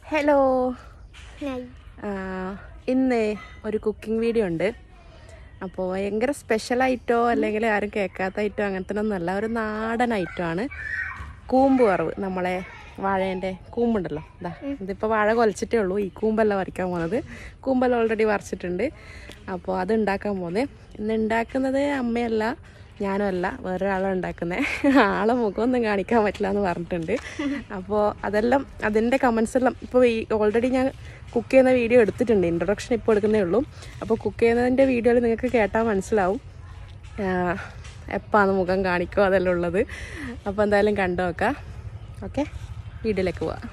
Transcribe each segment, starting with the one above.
Hello ഇന്ന് ഒരു cooking video ഉണ്ട് അപ്പോൾ ഭയങ്കര സ്പെഷ്യലായിട്ടോ അല്ലെങ്കിൽ ആരും കേൾക്കാത്തായിട്ടോ അങ്ങനത്തെ ഒന്നുമല്ല ഒരു നാടൻ ഐറ്റം ആണ് കൂമ്പ് വറവ് നമ്മളെ വാഴേൻ്റെ കൂമ്പുണ്ടല്ലോ ഇതാ ഇതിപ്പോൾ വാഴ കൊലച്ചിട്ടേ ഉള്ളൂ ഈ കൂമ്പല്ല വരയ്ക്കാൻ പോകുന്നത് കൂമ്പെല്ലാം ഓൾറെഡി വരച്ചിട്ടുണ്ട് അപ്പോൾ അത് ഉണ്ടാക്കാൻ പോകുന്നത് ഇന്ന് ഉണ്ടാക്കുന്നത് അമ്മയല്ല ഞാനും അല്ല വേറൊരാളാണ് ഉണ്ടാക്കുന്നത് ആളെ മുഖമൊന്നും കാണിക്കാൻ പറ്റില്ല എന്ന് പറഞ്ഞിട്ടുണ്ട് അപ്പോൾ അതെല്ലാം അതിൻ്റെ കമൻസ് എല്ലാം ഇപ്പോൾ ഈ ഓൾറെഡി ഞാൻ കുക്ക് ചെയ്യുന്ന വീഡിയോ എടുത്തിട്ടുണ്ട് ഇൻട്രൊഡക്ഷൻ ഇപ്പോൾ എടുക്കുന്നേ ഉള്ളൂ അപ്പോൾ കുക്ക് ചെയ്യുന്നതിൻ്റെ വീഡിയോയിൽ നിങ്ങൾക്ക് കേട്ടാൽ മനസ്സിലാവും എപ്പാന്ന് മുഖം കാണിക്കോ അതെല്ലാം ഉള്ളത് അപ്പോൾ എന്തായാലും കണ്ടു നോക്കാം ഓക്കെ വീഡിയോയിലേക്ക് പോവാം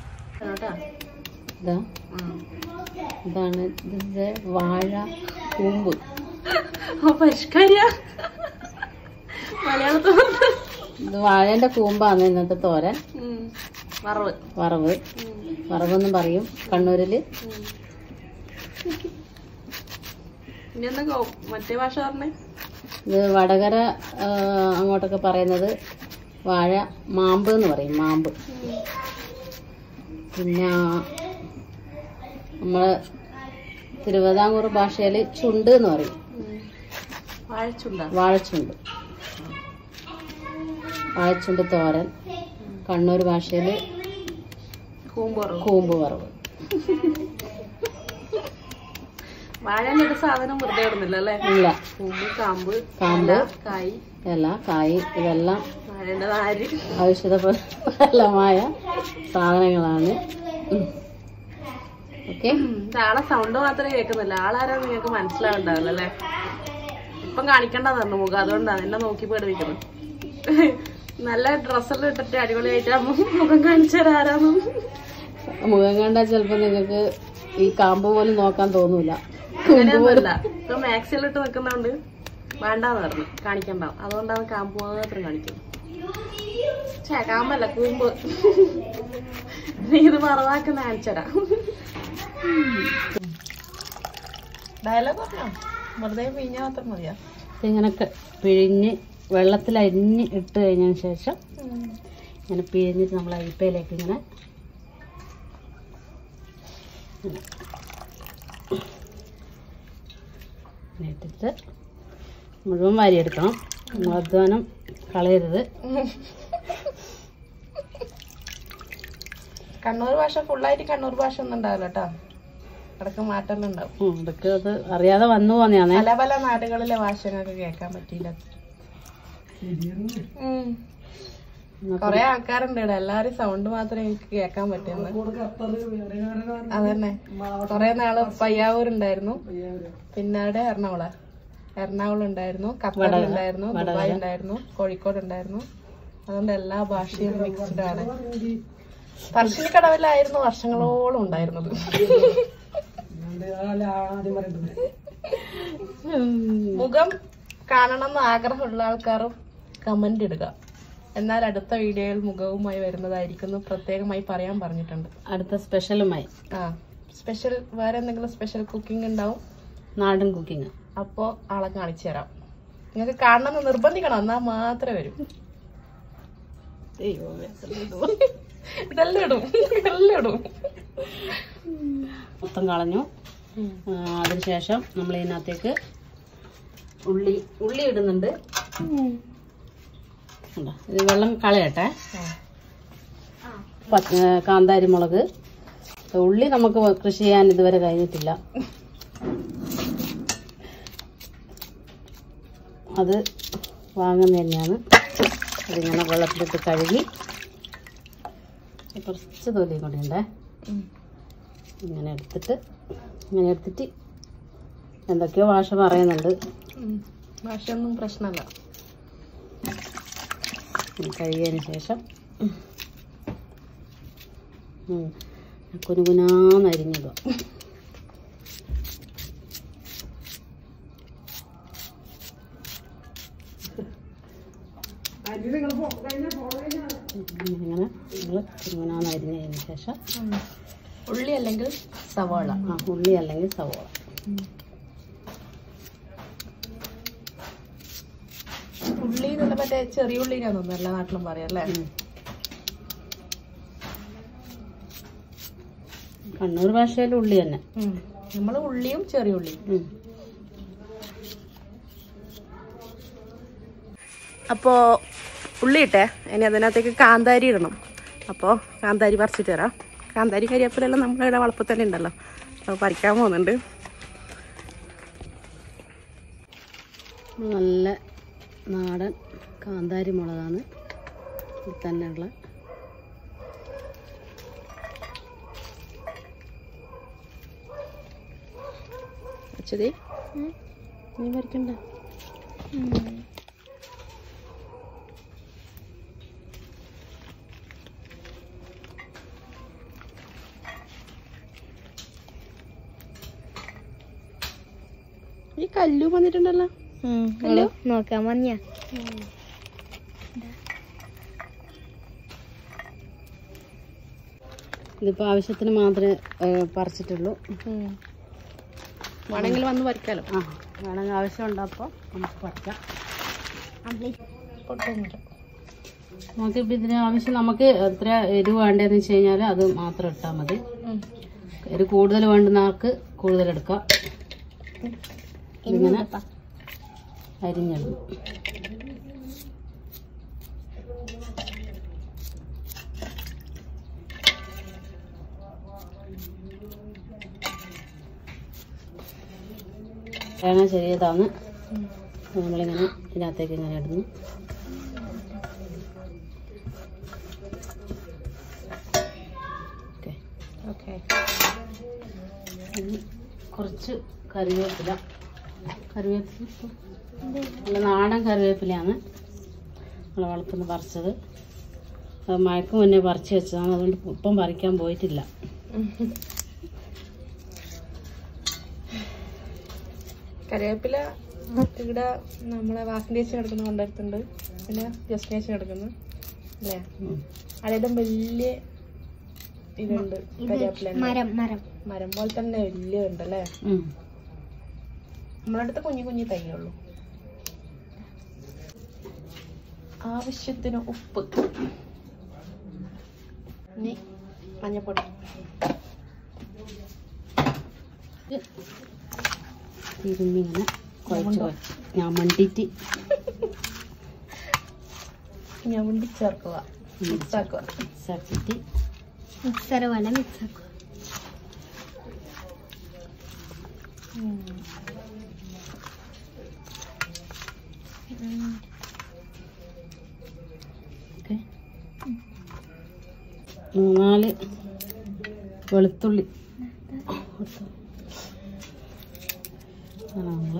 ഇതാ ഇതാണ് ഇതിന്റെ വാഴ കൂമ്പ് പരിഷ്കാര മലയാളത്തിൽ ഇത് വാഴേന്റെ കൂമ്പാണ് ഇന്നത്തെ തോരൻ വറവ് വറവ് വറവെന്നും പറയും കണ്ണൂരില് ഇനി എന്താ മറ്റേ ഭാഷ പറഞ്ഞേ ഇത് വടകര ആ, അങ്ങോട്ടൊക്കെ പറയുന്നത് വാഴ മാമ്പ് എന്ന് പറയും മാമ്പ് പിന്നെ നമ്മള് തിരുവിതാംകൂർ ഭാഷയിൽ ചുണ്ട് എന്ന് പറയും വാഴച്ചുണ്ട വാഴച്ചുണ്ട് വാഴച്ചുണ്ട് തോരൻ കണ്ണൂർ ഭാഷയിൽ കൂമ്പ് വറവ് കൂമ്പ് വറവ് വാഴന്റെ ഒരു സാധനം വെറുതെ ഇടുന്നില്ല അല്ലേ ഇല്ല കൂമ്പ് കാമ്പ് കാമ്പ് ഇല, കായ് ഇല കായ് ഇതെല്ലാം വാഴന്റെ നാര് ഔഷധഫലമായ സാധനങ്ങളാണ് ഓക്കെ ആളെ സൗണ്ട് മാത്രമേ കേൾക്കുന്നില്ല ആളാരാ നിങ്ങൾക്ക് മനസ്സിലാവുണ്ടാവില്ല അല്ലേ ഇപ്പം കാണിക്കണ്ട തന്നു മുഖം അതുകൊണ്ടാണ് എന്നെ നോക്കി പേടിപ്പിക്കുന്നത് നല്ല ഡ്രസ്സെല്ലാം ഇട്ടിട്ട് അടിപൊളിയായിട്ട് മുഖം കാണിച്ചു തരാരാന്ന് മുഖം കണ്ടാൽ ചിലപ്പോൾ നിങ്ങൾക്ക് ഈ കാമ്പ് പോലും നോക്കാൻ തോന്നൂല അങ്ങനെയൊന്നുമല്ല ഇപ്പൊ മാക്സിൽ ഇട്ട് നിൽക്കുന്നോണ്ട് വേണ്ടാന്ന് പറഞ്ഞു കാണിക്കണ്ട അതുകൊണ്ടാണ് കാമ്പ് മാത്രം കാണിക്കുന്നത് ഛേ കാമ്പല്ല കൂമ്പ് നീ ഇത് മറവാക്കുന്ന കാണിച്ചരാ ഡയലോഗ് പറഞ്ഞോ വെറുതെ പിഴിഞ്ഞ മാത്രം മതിയാ ഇങ്ങനെ ക- പിഴിഞ്ഞ് വെള്ളത്തിൽ അരിഞ്ഞ് ഇട്ട് കഴിഞ്ഞതിന് ശേഷം ഇങ്ങനെ പിഴിഞ്ഞിട്ട് നമ്മൾ അരിപ്പയിലേക്ക് ഇങ്ങനെ ഇങ്ങനെ ഇങ്ങനെ ഇട്ടിട്ട് മുഴുവൻ വാരിയെടുക്കണം നമ്മൾ അധ്വാനം കളയരുത് കണ്ണൂർ ഭാഷ ഫുള്ളായിട്ട് കണ്ണൂർ ഭാഷ ഒന്നും ഉണ്ടാവില്ല കേട്ടോ ഇടക്ക് മാറ്റമെല്ലാം ഉണ്ടാവും ഉം, ഇതൊക്കെ അത് അറിയാതെ വന്നു പോന്നെയാണേ പല പല നാടുകളിലെ ഭാഷ ഞങ്ങൾക്ക് കേൾക്കാൻ പറ്റിയില്ല കൊറേ ആൾക്കാരുണ്ട് ഇവിടെ എല്ലാരും സൗണ്ട് മാത്രമേ എനിക്ക് കേൾക്കാൻ പറ്റുന്നു അതന്നെ കൊറേ നാള് പയ്യാവൂരുണ്ടായിരുന്നു പിന്നെ അവിടെ എറണാകുളം എറണാകുളം ഉണ്ടായിരുന്നു ഖത്തർ ഉണ്ടായിരുന്നു ദുബായ് ഉണ്ടായിരുന്നു കോഴിക്കോട് ഉണ്ടായിരുന്നു അതുകൊണ്ട് എല്ലാ ഭാഷയും മിക്സ്ഡ് ആണ് പറശ്ശിനിക്കടവിലായിരുന്നു വർഷങ്ങളോളം ഉണ്ടായിരുന്നത് മുഖം കാണണമെന്ന് ആഗ്രഹമുള്ള ആൾക്കാരും കമന്റ് ഇടുക എന്നാൽ അടുത്ത വീഡിയോയിൽ മുഖവുമായി വരുന്നതായിരിക്കും എന്ന് പ്രത്യേകമായി പറയാൻ പറഞ്ഞിട്ടുണ്ട് അടുത്ത സ്പെഷ്യലുമായി ആ സ്പെഷ്യൽ വേറെ എന്തെങ്കിലും സ്പെഷ്യൽ കുക്കിംഗ് ഉണ്ടാവും നാടൻ കുക്കിംഗ് അപ്പോ ആളെ കാണിച്ചു തരാം നിങ്ങൾക്ക് കാണണമെന്ന് നിർബന്ധിക്കണം എന്നാ മാത്രമേ വരൂ ഇതെല്ലാം ഇടും ഇതെല്ലാം ഇടും മൊത്തം കളഞ്ഞു ആ, അതിനുശേഷം നമ്മൾ ഇതിനകത്തേക്ക് ഉള്ളി ഉള്ളി ഇടുന്നുണ്ട് കണ്ടോ? ഇത് വെള്ളം കളയട്ടെ പച്ച ഏ, കാന്താരി മുളക് ഉള്ളി നമുക്ക് കൃഷി ചെയ്യാൻ ഇതുവരെ കഴിഞ്ഞിട്ടില്ല അത് വാങ്ങുന്നത് തന്നെയാണ് അതിങ്ങനെ വെള്ളത്തിലിട്ട് കഴുകി കുറച്ച് തൊലി കൊണ്ടുണ്ടേ ഉം. ഇങ്ങനെ എടുത്തിട്ട് ഇങ്ങനെ എടുത്തിട്ട് എന്തൊക്കെയോ ഭാഷ പറയുന്നുണ്ട് ഉം. ഭാഷയൊന്നും പ്രശ്നമല്ല ഇനി കഴുകിയതിന് ശേഷം ഉം, കുനുകുനാന്ന് അരിഞ്ഞിടുക ഇങ്ങനെ നമ്മൾ കുനുകുനാന്ന് അരിഞ്ഞതിന് ശേഷം ഉം. ഉള്ളി അല്ലെങ്കിൽ സവാള ആ ഉള്ളി അല്ലെങ്കിൽ സവോള ഉള്ളി എന്നുള്ള മറ്റേ ചെറിയ ഉള്ളിനാ തോന്നുന്നു എല്ലാ നാട്ടിലും പറയാം അല്ലേ ഉം. കണ്ണൂർ ഭാഷയിൽ ഉള്ളി തന്നെ നമ്മൾ ഉള്ളിയും ചെറിയ ഉള്ളിയും ഉം. അപ്പോൾ ഉള്ളി ഇട്ടേ ഇനി അതിനകത്തേക്ക് കാന്താരി ഇടണം അപ്പോൾ കാന്താരി പറിച്ചിട്ട് തരാം കാന്താരി കരിവേപ്പിലെല്ലാം നമ്മളിവിടെ വളപ്പിൽ തന്നെ ഉണ്ടല്ലോ അപ്പോൾ പറിക്കാൻ പോകുന്നുണ്ട് നല്ല നാടൻ കാന്താരി മുളകാണ് ഇതിൽ തന്നെയുള്ള അച്ഛതേ നീ പറിക്കണ്ട ഈ കല്ലു വന്നിട്ടുണ്ടല്ലോ കല്ലു നോക്കാം മഞ്ഞ ഇതിപ്പോൾ ആവശ്യത്തിന് മാത്രമേ ഏ, പറിച്ചിട്ടുള്ളൂ വേണമെങ്കിൽ വന്ന് പറിക്കാലോ ആ വേണമെങ്കിൽ ആവശ്യമുണ്ടപ്പോൾ നമുക്ക് പറിക്കാം നമുക്കിപ്പോൾ ഇതിന് ആവശ്യം നമുക്ക് എത്ര എരിവ് വേണ്ടതെന്ന് വെച്ച് കഴിഞ്ഞാൽ അത് മാത്രം ഇട്ടാൽ മതി എരിവ് കൂടുതൽ വേണ്ടുന്ന ആൾക്ക് കൂടുതൽ എടുക്കാം ഇങ്ങനെ അരിഞ്ഞിടും തേങ്ങ ചെറിയതാണ് നമ്മളിങ്ങനെ ഇതിനകത്തേക്ക് ഇങ്ങനെ ഇടുന്നു ഓക്കെ ഓക്കെ ഇനി കുറച്ച് കറിവേപ്പില കറിവേപ്പില ഇപ്പം നല്ല നാടൻ കറിവേപ്പിലയാണ് നമ്മൾ വളർത്തുനിന്ന് പറിച്ചത് അത് മയക്ക് മുന്നേ പറിച്ച് വെച്ചതാണ് അതുകൊണ്ട് ഇപ്പം പറിക്കാൻ പോയിട്ടില്ല കറിവേപ്പില ഇവിടെ നമ്മളെ വാസന്റേച്ചി എടുക്കുന്ന കൊണ്ടുവരുത്തുണ്ട് പിന്നെ ജസ്റ്റിനേഷൻ എടുക്കുന്നു അല്ലേ ഉം. അവിടെ വലിയ ഇതുണ്ട് കരിവേപ്പില മരം മരം മരം പോലെ തന്നെ വലിയ ഉണ്ട് അല്ലേ ഉം. നമ്മളെ അടുത്ത് കുഞ്ഞു കുഞ്ഞു തൈയുള്ളൂ ആവശ്യത്തിന് ഉപ്പ് ഇനി മഞ്ഞപ്പൊടി തിരുമ്മി ഇങ്ങനെ കുഴച്ച് കുഴച്ച് ഞാൻ മണ്ടിയിട്ട് ഞാൻ വേണ്ടി ചേർക്കുക മിക്സ് ആക്കുക മിക്സാക്കിയിട്ട് മിക്സർ പോലെ മിക്സ് ആക്കുക ഓക്കെ മൂന്നാല് വെളുത്തുള്ളി നമ്മൾ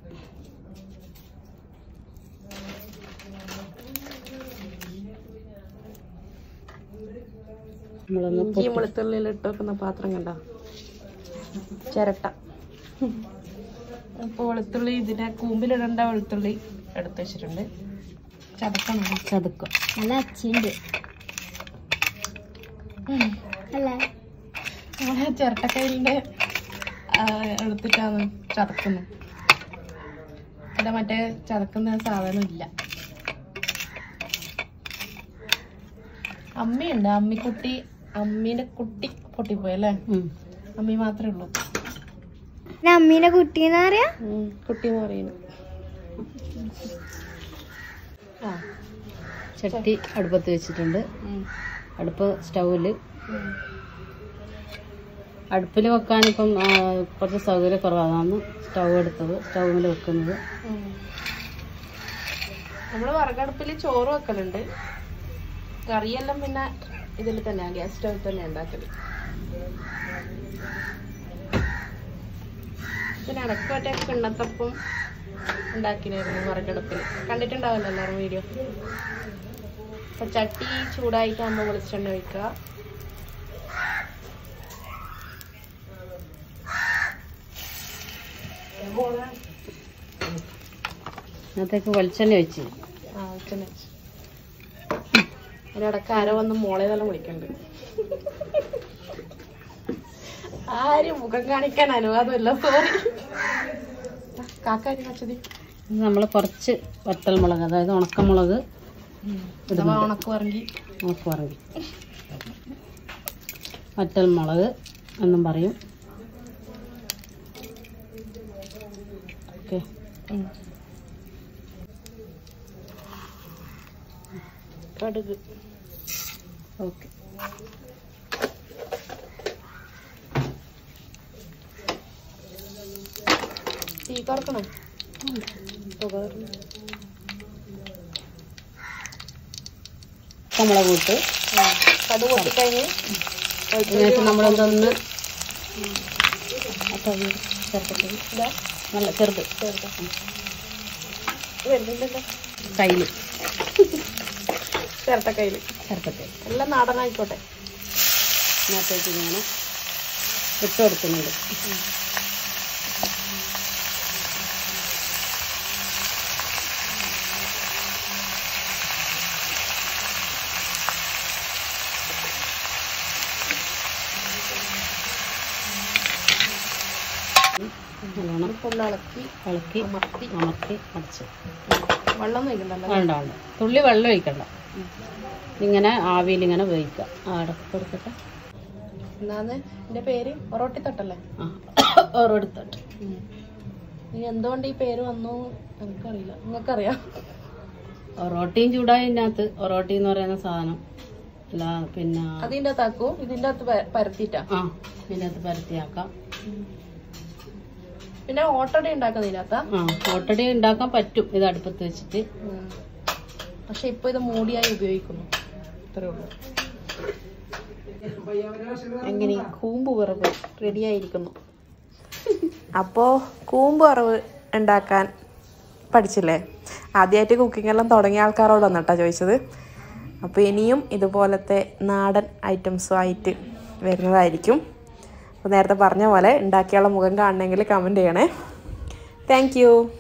നമ്മളൊന്ന് ഇഞ്ചി വെളുത്തുള്ളിയിൽ ഇട്ട് വെക്കുന്ന പാത്രം കണ്ട ചിരട്ട അപ്പോൾ വെളുത്തുള്ളി ഇതിനെ കൂമ്പിലിടേണ്ട വെളുത്തുള്ളി എടുത്ത് വെച്ചിട്ടുണ്ട് ചതക്കണം ചതുക്കുക നല്ല അച്ചുണ്ട് അല്ലേ നമ്മളെ ചിരട്ടക്കൈലിൻ്റെ എടുത്തിട്ടാണ് ചതക്കുന്നത് ഇവിടെ മറ്റേ ചതക്കുന്ന സാധനം ഇല്ല അമ്മിയുണ്ട് അമ്മിക്കുട്ടി അമ്മീന്റെ കുട്ടി പൊട്ടിപ്പോയി അല്ലേ ഉം. അമ്മി മാത്രമേ ഉള്ളൂ പിന്നെ അമ്മീനെ കുട്ടീന്ന് പറയാ കുട്ടി എന്ന് പറയുന്നത് ആ ചട്ടി അടുപ്പത്ത് വെച്ചിട്ടുണ്ട് ഉം. അടുപ്പ് സ്റ്റൗവിൽ ഉം. അടുപ്പിൽ വെക്കാനിപ്പം ആ, കുറച്ച് സൗകര്യക്കുറവാണ് സ്റ്റൗ എടുത്തത് സ്റ്റൗവിൽ വെക്കുന്നത് ഉം. നമ്മള് വിറകടുപ്പിൽ ചോറ് വെക്കലുണ്ട് കറിയെല്ലാം പിന്നെ ഇതിൽ തന്നെ ഗ്യാസ് സ്റ്റൗവിൽ തന്നെ ഉണ്ടാക്കല് പിന്നെ ഇടയ്ക്ക് മറ്റേ കിണ്ണത്തപ്പം ഉണ്ടാക്കിനായിരുന്നു വിറകടുപ്പിൽ കണ്ടിട്ടുണ്ടാവില്ല എല്ലാവരും വീഡിയോ അപ്പൊ ചട്ടി ചൂടായിട്ടാകുമ്പോൾ വെളിച്ചെണ്ണ ഒഴിക്കുക അതിനകത്തേക്ക് വെളിച്ചെണ്ണ ഒഴിച്ച് ആ വെളിച്ചെണ്ണ ഒഴിച്ച് അതിനിടക്ക് ആരോ വന്ന് മോളെ തന്നെ വിളിക്കുന്നുണ്ട് ആരും മുഖം കാണിക്കാൻ അനുവാദമില്ല സോറി കാക്കാരി കച്ചതി നമ്മൾ കുറച്ച് വറ്റൽമുളക് അതായത് ഉണക്കമുളക് അഥവാ ഉണക്ക് പറങ്കി ഉണക്ക് പറങ്ങി വറ്റൽമുളക് എന്നും പറയും ഓക്കെ കടുക് ഓക്കെ തീ കറക്കണം കുമ്പള കൂട്ട് കടുക് പൊട്ടിക്കഴിഞ്ഞ് അതിനുശേഷം നമ്മളെന്തൊന്ന് അപ്പം ചേർത്തിട്ട് നല്ല ചെറുത് വരുന്നുണ്ടല്ലോ കയ്യിൽ ചിരട്ടക്കയ്യിൽ ചേർത്തിട്ട് എല്ലാം നാടനായിക്കോട്ടെ ഇതിനകത്തേക്ക് ഇങ്ങനെ ഇട്ട് കൊടുക്കുന്നുണ്ട് നല്ലോണം ഫുള്ള് ഇളക്കി ഇളക്കി അമർത്തി അമർത്തി അടച്ച് വെള്ളം ഒഴിക്കണ്ടല്ലോ വേണ്ട വേണ്ട തുള്ളി വെള്ളം ഒഴിക്കണ്ട ഇങ്ങനെ ആവിയിൽ ഇങ്ങനെ വേവിക്കുക ആ അടപ്പ് എടുക്കട്ടെ എന്നാന്ന് എന്റെ പേര് ഒറോട്ടി തട്ടല്ലേ ആ ഓരോടുത്തോട്ട് നീ എന്തുകൊണ്ട് ഈ പേര് വന്നു എനിക്കറിയില്ല നിങ്ങൾക്കറിയാം ഒറോട്ടിയും ചൂടായി ഇതിനകത്ത് ഒറോട്ടി എന്ന് പറയുന്ന സാധനം അല്ല പിന്നെ അതിന്റെ അകത്താക്കൂ ഇതിന്റെ അകത്ത് പ- പരത്തിയിട്ടാ ആ ഇതിനകത്ത് പരത്തിയാക്കാം പിന്നെ ഓട്ടട ഉണ്ടാക്കുന്നതിനകത്താ ആ ഓട്ടടി ഉണ്ടാക്കാൻ പറ്റും ഇത് അടുപ്പത്ത് വെച്ചിട്ട് പക്ഷെ ഇപ്പൊ ഇത് മൂടിയായി ഉപയോഗിക്കുന്നു ഇത്രേ ഉള്ളൂ എങ്ങനെ കൂമ്പ് വറവ് റെഡി ആയിരിക്കുന്നു അപ്പോൾ കൂമ്പ് വറവ് ഉണ്ടാക്കാൻ പഠിച്ചില്ലേ ആദ്യമായിട്ട് കുക്കിംഗ് എല്ലാം തുടങ്ങിയ ആൾക്കാരോടാണ് കേട്ടോ ചോദിച്ചത് അപ്പോൾ ഇനിയും ഇതുപോലത്തെ നാടൻ ഐറ്റംസും ആയിട്ട് വരുന്നതായിരിക്കും അപ്പോൾ നേരത്തെ പറഞ്ഞ പോലെ ഉണ്ടാക്കിയുള്ള മുഖം കാണണമെങ്കിൽ കമൻറ്റ് ചെയ്യണേ താങ്ക്